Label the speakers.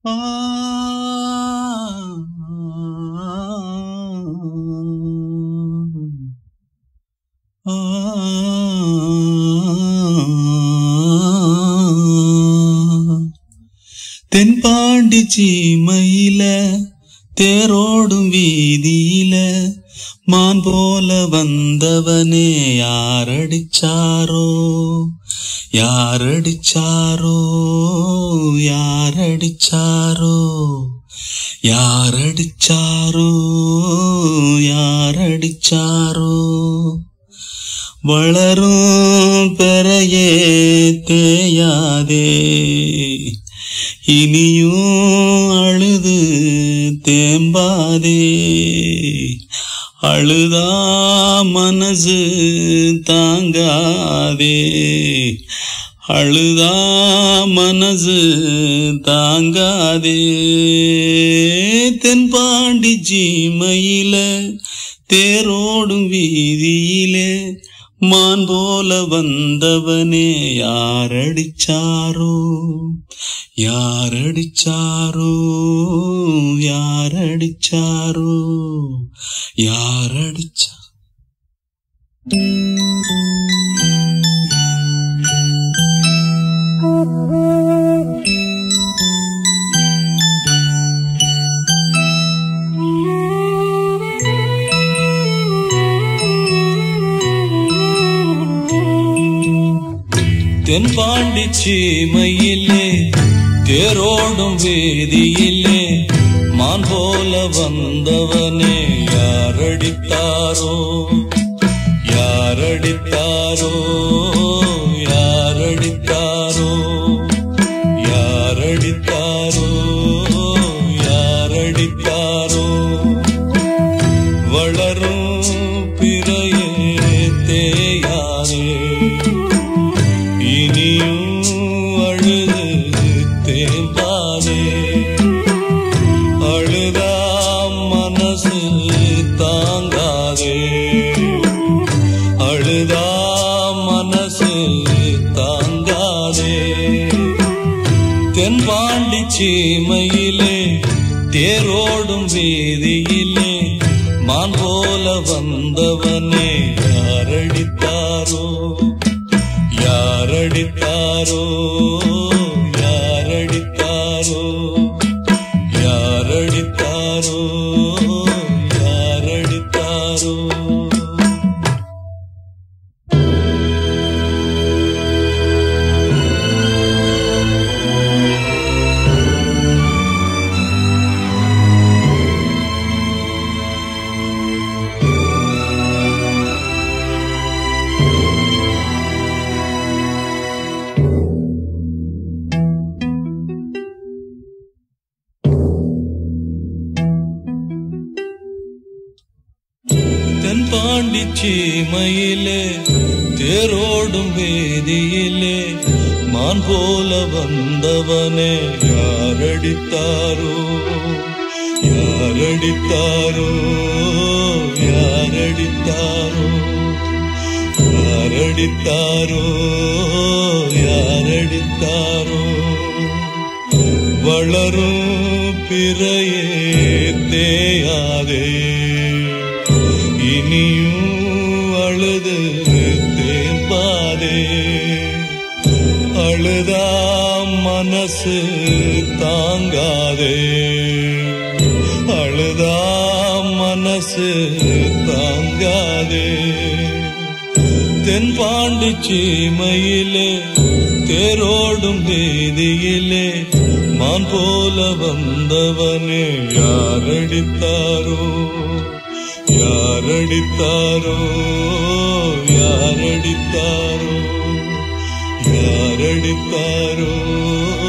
Speaker 1: தென்பாண்டி சீமையில தேரோடும் வீதியில மான் போல வந்தவனே யாரடிச்சாரோ யாரடிச்சாரோ யாரடிச்சாரோ யாரடிச்சாரோ யாரடிச்சாரோ வளரும் பெறையே தேயாதே இனியும் அழுது தேம்பாதே அழுதா மனசு தாங்காதே அழுதா மனசு தாங்காதே தென்பாண்டி ஜீமையில தேரோடும் வீதியிலே மான் போல வந்தவனே யாரடிச்சாரோ யாரடிச்சாரோ யாரடிச்சாரோ யாரடிச்சா தென்பாண்டி சீமையிலே தேரோடும் வேதியிலே மான் போல வந்தவனே யாரடித்தாரோ யாரடித்தாரோ யாரடித்தாரோ யாரடித்தாரோ யாரடித்தாரோ வளரும் பிறையே தேயாரே இனியும் அழுது தேம்பாதே அழுதா மனசு தாங்காதே அழுதா மனசு தாங்காதே தென்பாண்டி சீமையிலே தேரோடும் வீதியிலே மான் போல வந்தவனே யாரடித்தாரோ யாரடித்தாரோ யாரடித்தாரோ யாரடித்தாரோ யாரடித்தாரோ தென்பாண்டி சீமையிலே தேரோடும் வேதியிலே மான் போல வந்தவனே யாரடித்தாரோ யாரடித்தாரோ யாரடித்தாரோ யாரடித்தாரோ யாரடித்தாரோ வளரும் பிறையே தேயாதே இனியும் அழுது தேம்பாதே அழுதா மனசு தாங்காதே அழுதா மனசு தாங்காதே தென்பாண்டி சீமையிலே தேரோடும் வீதியிலே மான் போல வந்தவனே யாரடித்தாரோ யாரடித்தாரோ யாரடித்தாரோ யாரடித்தாரோ